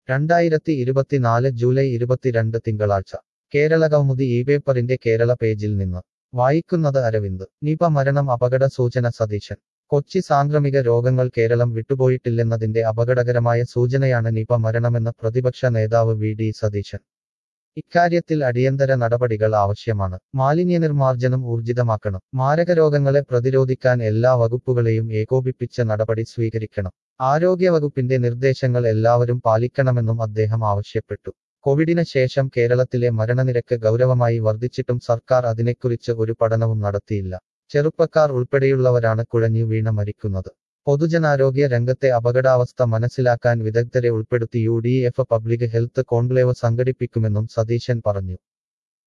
രണ്ടായിരത്തി ഇരുപത്തിനാല് ജൂലൈ ഇരുപത്തിരണ്ട് തിങ്കളാഴ്ച കേരള കൗമുദി ഈ പേപ്പറിന്റെ കേരള പേജിൽ നിന്ന് വായിക്കുന്നത് അരവിന്ദ് നിപ മരണം അപകട സൂചന സതീശൻ കൊച്ചി സാംക്രമിക രോഗങ്ങൾ കേരളം വിട്ടുപോയിട്ടില്ലെന്നതിന്റെ അപകടകരമായ സൂചനയാണ് നിപ മരണമെന്ന് പ്രതിപക്ഷ നേതാവ് വി ഡി സതീശൻ ഇക്കാര്യത്തിൽ അടിയന്തര നടപടികൾ ആവശ്യമാണ് മാലിന്യനിർമ്മാർജ്ജനം ഊർജിതമാക്കണം മാരകരോഗങ്ങളെ പ്രതിരോധിക്കാൻ എല്ലാ വകുപ്പുകളെയും ഏകോപിപ്പിച്ച നടപടി സ്വീകരിക്കണം ആരോഗ്യവകുപ്പിന്റെ നിർദ്ദേശങ്ങൾ എല്ലാവരും പാലിക്കണമെന്നും അദ്ദേഹം ആവശ്യപ്പെട്ടു കോവിഡിന് ശേഷം കേരളത്തിലെ മരണനിരക്ക് ഗൗരവമായി വർദ്ധിച്ചിട്ടും സർക്കാർ അതിനെക്കുറിച്ച് ഒരു പഠനവും നടത്തിയില്ല ചെറുപ്പക്കാർ ഉൾപ്പെടെയുള്ളവരാണ് കുഴഞ്ഞു വീണ മരിക്കുന്നത് പൊതുജനാരോഗ്യ രംഗത്തെ അപകടാവസ്ഥ മനസ്സിലാക്കാൻ വിദഗ്ധരെ ഉൾപ്പെടുത്തി U D F public health conclave സംഘടിപ്പിക്കുമെന്നും സതീശൻ പറഞ്ഞു